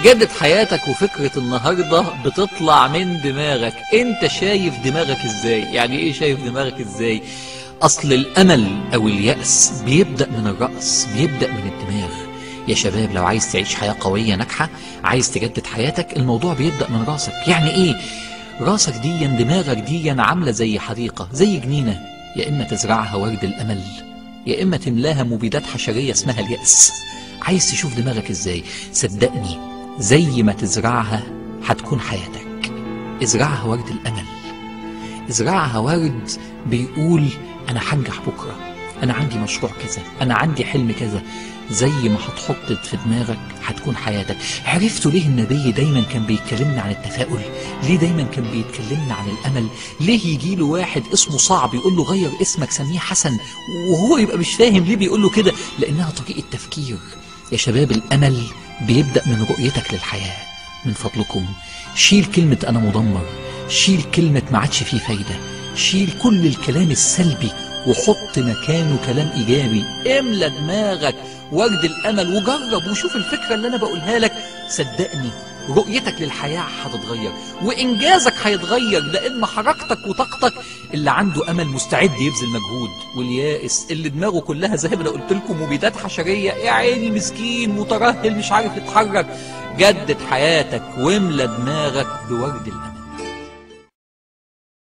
جدد حياتك وفكرة النهاردة بتطلع من دماغك انت شايف دماغك ازاي يعني ايه شايف دماغك ازاي اصل الامل او اليأس بيبدأ من الرأس بيبدأ من الدماغ يا شباب لو عايز تعيش حياة قوية ناجحة عايز تجدد حياتك الموضوع بيبدأ من راسك يعني ايه راسك دي دماغك دي عاملة زي حديقة زي جنينة يا اما تزرعها ورد الامل يا اما تملاها مبيدات حشرية اسمها اليأس عايز تشوف دماغك ازاي صدقني زي ما تزرعها هتكون حياتك ازرعها ورد الامل ازرعها ورد بيقول انا هنجح بكره انا عندي مشروع كذا انا عندي حلم كذا زي ما هتحط في دماغك هتكون حياتك عرفتوا ليه النبي دايما كان بيتكلمنا عن التفاؤل ليه دايما كان بيتكلمنا عن الامل ليه يجي له واحد اسمه صعب يقول له غير اسمك سميه حسن وهو يبقى مش فاهم ليه بيقول له كده لانها طريقه تفكير يا شباب الامل بيبدا من رؤيتك للحياه من فضلكم شيل كلمه انا مدمر شيل كلمه ما عادش فيه فايده شيل كل الكلام السلبي وحط مكانه كلام ايجابي املى دماغك ورد الامل وجرب وشوف الفكره اللي انا بقولها لك صدقني رؤيتك للحياه هتتغير وانجازك هيتغير لان حركتك وطاقتك اللي عنده امل مستعد يبذل مجهود واليائس اللي دماغه كلها زي ما انا قلت لكم مبيدات حشريه يا عيني مسكين مترهل مش عارف يتحرك جدد حياتك واملى دماغك بورد الامل